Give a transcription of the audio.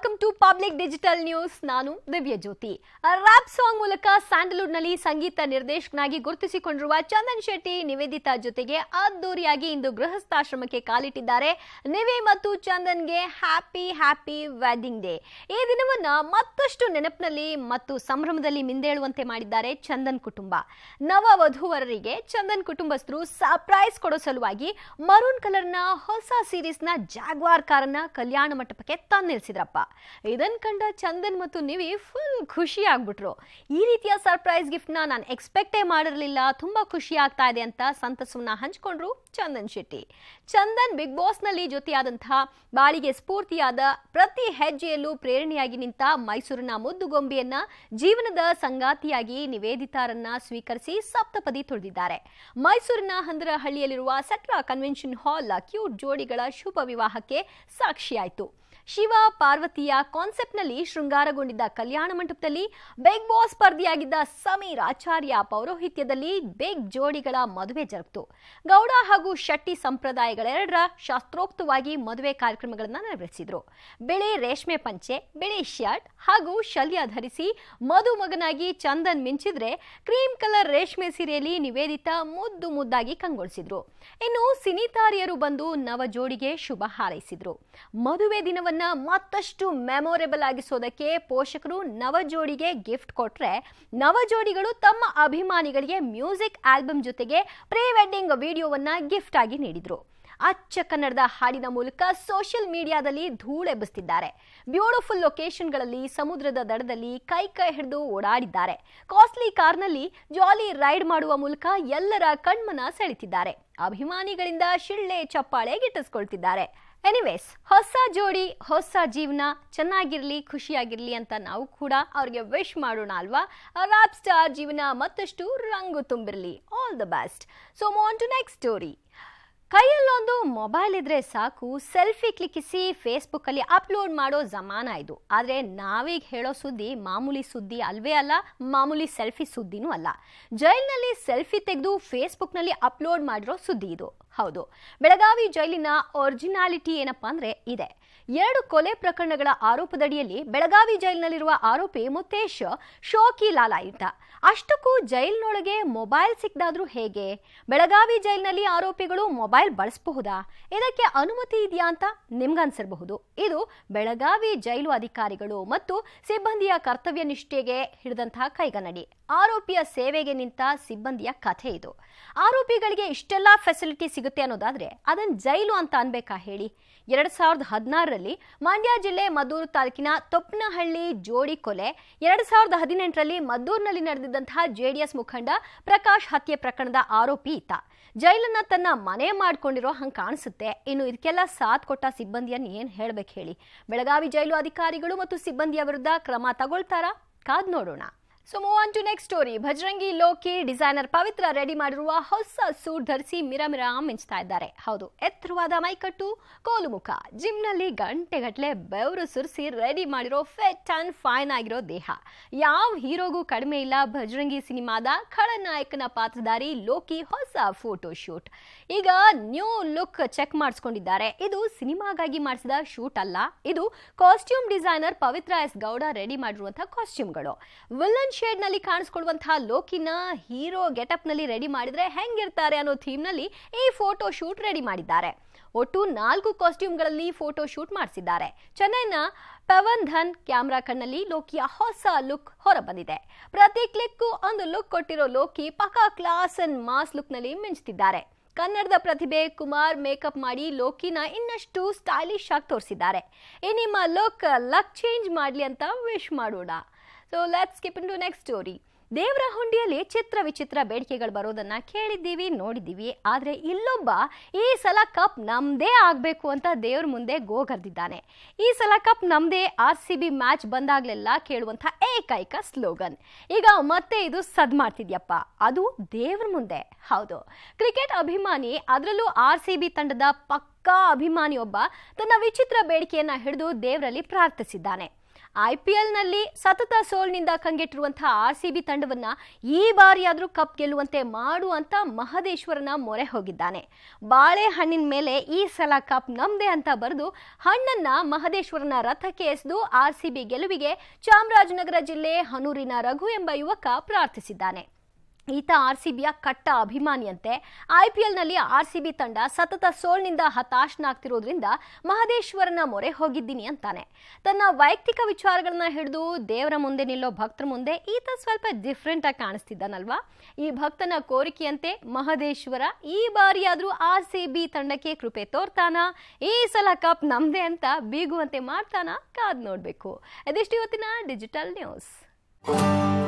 welcome to Public Digital News ನಾನು ದಿವ್ಯ ಜ್ಯೋತಿ rap song ಮೂಲಕ ಸ್ಯಾಂಡಲ್ವುಡ್ನಲ್ಲಿ ಸಂಗೀತ ನಿರ್ದೇಶಕನಾಗಿ ಗುರುತಿಸಿಕೊಂಡಿರುವ ಚಂದನ್ ಶೆಟ್ಟಿ ನಿವೇದಿತಾ ಜೊತೆಗೆ ಅದ್ದೂರಿಯಾಗಿ ಇಂದು ಗೃಹಸ್ಥಾಶ್ರಮಕ್ಕೆ ಕಾಲಿಟ್ಟಿದ್ದಾರೆ ನಿವಿ ಮತ್ತು ಚಂದನ್ಗೆ ಹ್ಯಾಪಿ ಹ್ಯಾಪಿ ವೆಡ್ಡಿಂಗ್ ಡೇ ಈ ದಿನವನ್ನ ಮತ್ತಷ್ಟು ನೆನಪಿನಲ್ಲಿ ಮತ್ತು ಸಂಭ್ರಮದಲ್ಲಿ ಮಿಂದೇಳುವಂತೆ ಮಾಡಿದ್ದಾರೆ ಚಂದನ್ ಕುಟುಂಬ ನವ ವಧುವರರಿಗೆ ಚಂದನ್ ಕುಟುಂಬಸ್ಥರು ಸರ್ಪ್ರೈಸ್ ಕೊಡೋ ಸಲುವಾಗಿ ಮರೂನ್ ಕಲರ್ನ ಹೊಸ ಸೀರೀಸ್ನ ಜಾಗ್ವಾರ್ ಕಾರನ್ನ ಕಲ್ಯಾಣ ಮಂಟಪಕ್ಕೆ ತಂದು ನಿಲ್ಸಿದ್ರಪ್ಪ ಇದನ್ ಕಂಡ ಚಂದನ್ ಮತ್ತು ನಿವಿ ಫುಲ್ ಖುಷಿ ಆಗ್ಬಿಟ್ರು ಈ ರೀತಿಯ ಸರ್ಪ್ರೈಸ್ ಗಿಫ್ಟ್ನ ನಾನು ಎಕ್ಸ್ಪೆಕ್ಟೇ ಮಾಡಿರಲಿಲ್ಲ ತುಂಬಾ ಖುಷಿ ಆಗ್ತಾ ಇದೆ ಅಂತ ಸಂತಸವನ್ನ ಹಂಚ್ಕೊಂಡ್ರು ಚಂದನ್ ಶೆಟ್ಟಿ ಚಂದನ್ ಬಿಗ್ ಬಾಸ್ನಲ್ಲಿ ಜೊತೆಯಾದಂತಹ ಬಾಳಿಗೆ ಸ್ಫೂರ್ತಿಯಾದ ಪ್ರತಿ ಹೆಜ್ಜೆಯಲ್ಲೂ ಪ್ರೇರಣೆಯಾಗಿ ನಿಂತ ಮೈಸೂರಿನ ಮುದ್ದುಗೊಂಬೆಯನ್ನ ಜೀವನದ ಸಂಗಾತಿಯಾಗಿ ನಿವೇದಿತಾರನ್ನ ಸ್ವೀಕರಿಸಿ ಸಪ್ತಪದಿ ತುಳಿದಿದ್ದಾರೆ ಮೈಸೂರಿನ ಹಂದರಹಳ್ಳಿಯಲ್ಲಿರುವ ಸಟ್ರಾ ಕನ್ವೆನ್ಷನ್ ಹಾಲ್ ಕ್ಯೂಟ್ ಜೋಡಿಗಳ ಶುಭ ವಿವಾಹಕ್ಕೆ ಸಾಕ್ಷಿಯಾಯಿತು ಶಿವ ಪಾರ್ವತಿಯ ಕಾನ್ಸೆಪ್ಟ್ನಲ್ಲಿ ಶೃಂಗಾರಗೊಂಡಿದ್ದ ಕಲ್ಯಾಣ ಮಂಟಪದಲ್ಲಿ ಬಿಗ್ ಬಾಸ್ ಸ್ಪರ್ಧಿಯಾಗಿದ್ದ ಸಮೀರ್ ಆಚಾರ್ಯ ಪೌರೋಹಿತ್ಯದಲ್ಲಿ ಬಿಗ್ ಜೋಡಿಗಳ ಮದುವೆ ಜರುಗಿತು ಗೌಡ ಹಾಗೂ ಶೆಟ್ಟಿ ಸಂಪ್ರದಾಯಗಳೆರಡರ ಶಾಸ್ತ್ರೋಕ್ತವಾಗಿ ಮದುವೆ ಕಾರ್ಯಕ್ರಮಗಳನ್ನು ನೆರವೇರಿಸಿದ್ರು ಬಿಳಿ ರೇಷ್ಮೆ ಪಂಚೆ ಬಿಳಿ ಶರ್ಟ್ ಹಾಗೂ ಶಲ್ಯ ಧರಿಸಿ ಮದುಮಗನಾಗಿ ಚಂದನ್ ಮಿಂಚಿದ್ರೆ ಕ್ರೀಮ್ ಕಲರ್ ರೇಷ್ಮೆ ಸೀರೆಯಲ್ಲಿ ನಿವೇದಿತಾ ಮುದ್ದು ಮುದ್ದಾಗಿ ಕಂಗೊಳಿಸಿದ್ರು ಇನ್ನು ಸಿನಿತಾರಿಯರು ಬಂದು ನವ ಜೋಡಿಗೆ ಶುಭ ಹಾರೈಸಿದ್ರು ಮದುವೆ ದಿನವನ್ನ ಮತ್ತಷ್ಟು ಮೆಮೊರೇಬಲ್ ಆಗಿಸೋದಕ್ಕೆ ಪೋಷಕರು ನವ ಜೋಡಿಗೆ ಗಿಫ್ಟ್ ಕೊಟ್ರೆ ನವ ಜೋಡಿಗಳು ತಮ್ಮ ಅಭಿಮಾನಿಗಳಿಗೆ ಮ್ಯೂಸಿಕ್ ಆಲ್ಬಮ್ ಜೊತೆಗೆ ಪ್ರೀ ವೆಡ್ಡಿಂಗ್ ವಿಡಿಯೋವನ್ನ ಗಿಫ್ಟ್ ಆಗಿ ನೀಡಿದ್ರು ಅಚ್ಚ ಕನ್ನಡದ ಹಾಡಿನ ಮೂಲಕ ಸೋಷಿಯಲ್ ಮೀಡಿಯಾದಲ್ಲಿ ಧೂಳೆಬ್ಬಿಸ್ತಿದ್ದಾರೆ ಬ್ಯೂಟಿಫುಲ್ ಲೊಕೇಶನ್ಗಳಲ್ಲಿ ಸಮುದ್ರದ ದಡದಲ್ಲಿ ಕೈ ಕೈ ಹಿಡಿದು ಓಡಾಡಿದ್ದಾರೆ ಕಾಸ್ಟ್ಲಿ ಕಾರ್ನಲ್ಲಿ ಜಾಲಿ ರೈಡ್ ಮಾಡುವ ಮೂಲಕ ಎಲ್ಲರ ಕಣ್ಮನ ಸೆಳೆತಿದ್ದಾರೆ ಅಭಿಮಾನಿಗಳಿಂದ ಶಿಳ್ಳೆ ಚಪ್ಪಾಳೆ ಗಿಟ್ಟಿಸ್ಕೊಳ್ತಿದ್ದಾರೆ ಎನಿವೇಸ್ ಹೊಸ ಜೋಡಿ ಹೊಸ ಜೀವನ ಚೆನ್ನಾಗಿರ್ಲಿ ಖುಷಿಯಾಗಿರ್ಲಿ ಅಂತ ನಾವು ಕೂಡ ಅವ್ರಿಗೆ ವಿಶ್ ಮಾಡೋಣ ಅಲ್ವಾ ರಾಪ್ ಸ್ಟಾರ್ ಜೀವನ ಮತ್ತಷ್ಟು ರಂಗು ತುಂಬಿರಲಿ all the best so move on to next story ಕೈಯಲ್ಲೊಂದು ಮೊಬೈಲ್ ಇದ್ರೆ ಸಾಕು ಸೆಲ್ಫಿ ಕ್ಲಿಕ್ಕಿಸಿ ಫೇಸ್ಬುಕ್ಕಲ್ಲಿ ಅಪ್ಲೋಡ್ ಮಾಡೋ ಜಮಾನ ಇದು ಆದರೆ ನಾವೀಗ ಹೇಳೋ ಸುದ್ದಿ ಮಾಮೂಲಿ ಸುದ್ದಿ ಅಲ್ವೇ ಅಲ್ಲ ಮಾಮೂಲಿ ಸೆಲ್ಫಿ ಸುದ್ದಿನೂ ಅಲ್ಲ ಜೈಲಿನಲ್ಲಿ ಸೆಲ್ಫಿ ತೆಗೆದು ಫೇಸ್ಬುಕ್ನಲ್ಲಿ ಅಪ್ಲೋಡ್ ಮಾಡಿರೋ ಸುದ್ದಿ ಇದು ಹೌದು ಬೆಳಗಾವಿ ಜೈಲಿನ ಒರಿಜಿನಾಲಿಟಿ ಏನಪ್ಪಾ ಅಂದ್ರೆ ಇದೆ ಎರಡು ಕೊಲೆ ಪ್ರಕರಣಗಳ ಆರೋಪದಡಿಯಲ್ಲಿ ಬೆಳಗಾವಿ ಜೈಲಿನಲ್ಲಿರುವ ಆರೋಪಿ ಮುತೇಶ್ ಶೋಕಿ ಲಾಲಾಯುತ ಅಷ್ಟಕ್ಕೂ ಜೈಲಿನೊಳಗೆ ಮೊಬೈಲ್ ಸಿಕ್ದಾದ್ರೂ ಹೇಗೆ ಬೆಳಗಾವಿ ಜೈಲಿನಲ್ಲಿ ಆರೋಪಿಗಳು ಮೊಬೈಲ್ ಬಳಸಬಹುದಾ ಇದಕ್ಕೆ ಅನುಮತಿ ಇದೆಯಾ ಅಂತ ನಿಮ್ಗನ್ಸಿರಬಹುದು ಇದು ಬೆಳಗಾವಿ ಜೈಲು ಅಧಿಕಾರಿಗಳು ಮತ್ತು ಸಿಬ್ಬಂದಿಯ ಕರ್ತವ್ಯ ನಿಷ್ಠೆಗೆ ಹಿಡಿದಂತಹ ಕೈಗನ್ನಡಿ ಆರೋಪಿಯ ಸೇವೆಗೆ ನಿಂತ ಸಿಬ್ಬಂದಿಯ ಕಥೆ ಇದು ಆರೋಪಿಗಳಿಗೆ ಇಷ್ಟೆಲ್ಲ ಫೆಸಿಲಿಟಿ ಸಿಗುತ್ತೆ ಅನ್ನೋದಾದ್ರೆ ಅದನ್ನ ಜೈಲು ಅಂತ ಅನ್ಬೇಕಾ ಹೇಳಿ ಎರಡ್ ಸಾವಿರದ ಹದಿನಾರರಲ್ಲಿ ಮಂಡ್ಯ ಜಿಲ್ಲೆ ಮದ್ದೂರು ತಾಲೂಕಿನ ತೊಪ್ಪನಹಳ್ಳಿ ಜೋಡಿ ಕೊಲೆ ಎರಡ್ ಸಾವಿರದ ಹದಿನೆಂಟರಲ್ಲಿ ಮದ್ದೂರಿನಲ್ಲಿ ನಡೆದಿದ್ದಂತಹ ಜೆಡಿಎಸ್ ಮುಖಂಡ ಪ್ರಕಾಶ್ ಹತ್ಯೆ ಪ್ರಕರಣದ ಆರೋಪಿ ಈತ ಜೈಲನ್ನ ತನ್ನ ಮನೆ ಮಾಡ್ಕೊಂಡಿರೋ ಹಂಗೆ ಕಾಣಿಸುತ್ತೆ ಇನ್ನು ಇದಕ್ಕೆಲ್ಲ ಸಾಥ್ ಕೊಟ್ಟ ಸಿಬ್ಬಂದಿಯನ್ನ ಏನ್ ಹೇಳ್ಬೇಕು ಹೇಳಿ ಬೆಳಗಾವಿ ಜೈಲು ಅಧಿಕಾರಿಗಳು ಮತ್ತು ಸಿಬ್ಬಂದಿಯ ವಿರುದ್ಧ ಕ್ರಮ ತಗೊಳ್ತಾರಾ ಕಾದ್ ನೋಡೋಣ so move on to next story Bhajarangi Loki designer Pavithra ready ಮಾಡಿರುವ ಹೊಸ ಸೂಟ್ ಧರಿಸಿ ಮಿರ ಮಿರ ಮಿಂಚ್ತಾ ಇದ್ದಾರೆ ಹೌದು ಎತ್ತರವಾದ ಮೈಕಟ್ಟು ಕೋಲು ಮುಖ ಜಿಮ್ನಲ್ಲಿ ಗಂಟೆಗಟ್ಟಲೆ ಬೆವರು ಸುರಿಸಿ ರೆಡಿ ಮಾಡಿರೋ ಫೆಟ್ ಅಂಡ್ ಫೈನ್ ಆಗಿರೋ ದೇಹ ಯಾವ ಹೀರೋಗೂ ಕಡಿಮೆ ಇಲ್ಲ ಭಜರಂಗಿ ಸಿನಿಮಾದ ಖಳನಾಯಕನ ಪಾತ್ರಧಾರಿ ಲೋಕಿ ಹೊಸ ಫೋಟೋ ಶೂಟ್ ಈಗ ನ್ಯೂ ಲುಕ್ ಚೆಕ್ ಮಾಡಿಸ್ಕೊಂಡಿದ್ದಾರೆ ಇದು ಸಿನಿಮಾಗಾಗಿ ಮಾಡಿಸಿದ ಶೂಟ್ ಅಲ್ಲ ಇದು costume designer Pavithra S Gowda ready ಮಾಡಿರುವಂತಹ ಕಾಸ್ಟ್ಯೂಮ್ಗಳು ವಿಲ್ಲನ್ ಶೇಡ್ ನಲ್ಲಿ ಕಾಣಿಸ್ಕೊಳ್ಳುವಂತಹ ಲೋಕಿನ ಹೀರೋ ಗೆಟಪ್ ನಲ್ಲಿ ರೆಡಿ ಮಾಡಿದ್ರೆ ಹೆಂಗಿರ್ತಾರೆ ಅನ್ನೋ ಥೀಮ್ ನಲ್ಲಿ ಈ ಫೋಟೋ ಶೂಟ್ ರೆಡಿ ಮಾಡಿದ್ದಾರೆ ಒಟ್ಟು ನಾಲ್ಕು ಕಾಸ್ಟ್ಯೂಮ್ಗಳಲ್ಲಿ ಫೋಟೋ ಶೂಟ್ ಮಾಡಿಸಿದ್ದಾರೆ ಚೆನ್ನೈನ ಪವನ್ ಧನ್ ಕ್ಯಾಮ್ರಾ ಕಣ್ಣಲ್ಲಿ ಲೋಕಿಯ ಹೊಸ ಲುಕ್ ಹೊರಬಂದಿದೆ ಪ್ರತಿ ಕ್ಲಿಕ್ಕು ಒಂದು ಲುಕ್ ಕೊಟ್ಟಿರೋ ಲೋಕಿ ಪಕಾ ಕ್ಲಾಸ್ ಅಂಡ್ ಮಾಸ್ ಲುಕ್ ನಲ್ಲಿ ಮಿಂಚುತ್ತಿದ್ದಾರೆ ಕನ್ನಡದ ಪ್ರತಿಭೆ ಕುಮಾರ್ ಮೇಕಪ್ ಮಾಡಿ ಲೋಕಿನ ಇನ್ನಷ್ಟು ಸ್ಟೈಲಿಶ್ ಆಗಿ ತೋರಿಸಿದ್ದಾರೆ ಈ ನಿಮ್ಮ ಲುಕ್ ಲಕ್ ಚೇಂಜ್ ಮಾಡಲಿ ಅಂತ ವಿಶ್ ಮಾಡೋಣ so let's skip into next story ದೇವರ ಹುಂಡಿಯಲ್ಲಿ ಚಿತ್ರ ವಿಚಿತ್ರ ಬೇಡಿಕೆಗಳು ಬರೋದನ್ನ ಕೇಳಿದ್ದೀವಿ ನೋಡಿದ್ದೀವಿ ಆದರೆ ಇಲ್ಲೊಬ್ಬ ಈ ಸಲ ಕಪ್ ನಮ್ದೇ ಆಗಬೇಕು ಅಂತ ದೇವ್ರ ಮುಂದೆ ಗೋಗರ್ದಿದ್ದಾನೆ ಈ ಸಲ ಕಪ್ ನಮ್ದೇ ಆರ್ ಸಿ ಬಿ ಮ್ಯಾಚ್ ಬಂದಾಗ್ಲೆಲ್ಲ ಕೇಳುವಂಥ ಏಕೈಕ ಸ್ಲೋಗನ್ ಈಗ ಮತ್ತೆ ಇದು ಸದ್ ಮಾಡ್ತಿದ್ಯಪ್ಪ ಅದು ದೇವ್ರ ಮುಂದೆ ಹೌದು ಕ್ರಿಕೆಟ್ ಅಭಿಮಾನಿ ಅದರಲ್ಲೂ ಆರ್ ಸಿ ಬಿ ತಂಡದ ಪಕ್ಕಾ ಅಭಿಮಾನಿಯೊಬ್ಬ ತನ್ನ ವಿಚಿತ್ರ ಬೇಡಿಕೆಯನ್ನ ಹಿಡಿದು ದೇವರಲ್ಲಿ ಪ್ರಾರ್ಥಿಸಿದ್ದಾನೆ ಐಪಿಎಲ್ನಲ್ಲಿ ಸತತ ಸೋಲ್ನಿಂದ ಕಂಗೆಟ್ಟಿರುವಂತಹ ಆರ್ ಸಿ ಬಿ ತಂಡವನ್ನ ಈ ಬಾರಿಯಾದರೂ ಕಪ್ ಗೆಲ್ಲುವಂತೆ ಮಾಡು ಅಂತ ಮಹದೇಶ್ವರನ ಮೊರೆ ಹೋಗಿದ್ದಾನೆ ಬಾಳೆಹಣ್ಣಿನ ಮೇಲೆ ಈ ಸಲ ಕಪ್ ನಮ್ದೆ ಅಂತ ಬರೆದು ಹಣ್ಣನ್ನ ಮಹದೇಶ್ವರನ ರಥಕ್ಕೆ ಎಸೆದು ಆರ್ ಸಿ ಬಿ ಗೆಲುವಿಗೆ ಚಾಮರಾಜನಗರ ಜಿಲ್ಲೆ ಹನೂರಿನ ರಘು ಎಂಬ ಯುವಕ ಪ್ರಾರ್ಥಿಸಿದ್ದಾನೆ ಈತ ಆರ್ ಸಿ ಬಿಯ ಕಟ್ಟ ಅಭಿಮಾನಿಯಂತೆ ಐಪಿಎಲ್ನಲ್ಲಿ ಆರ್ ಸಿ ಬಿ ತಂಡ ಸತತ ಸೋಲ್ನಿಂದ ಹತಾಶನಾಗ್ತಿರೋದ್ರಿಂದ ಮಹದೇಶ್ವರನ ಮೊರೆ ಹೋಗಿದ್ದೀನಿ ಅಂತಾನೆ ತನ್ನ ವೈಯಕ್ತಿಕ ವಿಚಾರಗಳನ್ನ ಹಿಡಿದು ದೇವರ ಮುಂದೆ ನಿಲ್ಲೋ ಭಕ್ತರ ಮುಂದೆ ಈತ ಸ್ವಲ್ಪ ಡಿಫ್ರೆಂಟ್ ಆಗಿ ಕಾಣಿಸ್ತಿದ್ದಾನಲ್ವಾ ಈ ಭಕ್ತನ ಕೋರಿಕೆಯಂತೆ ಮಹದೇಶ್ವರ ಈ ಬಾರಿಯಾದ್ರೂ ಆರ್ ಸಿ ಬಿ ತಂಡಕ್ಕೆ ಕೃಪೆ ತೋರ್ತಾನ ಈ ಸಲ ಕಪ್ ನಮ್ದೇ ಅಂತ ಬೀಗುವಂತೆ ಮಾಡ್ತಾನ ಕಾದ್ ನೋಡ್ಬೇಕು ಇದಿಷ್ಟು ಇವತ್ತಿನ ಡಿಜಿಟಲ್ ನ್ಯೂಸ್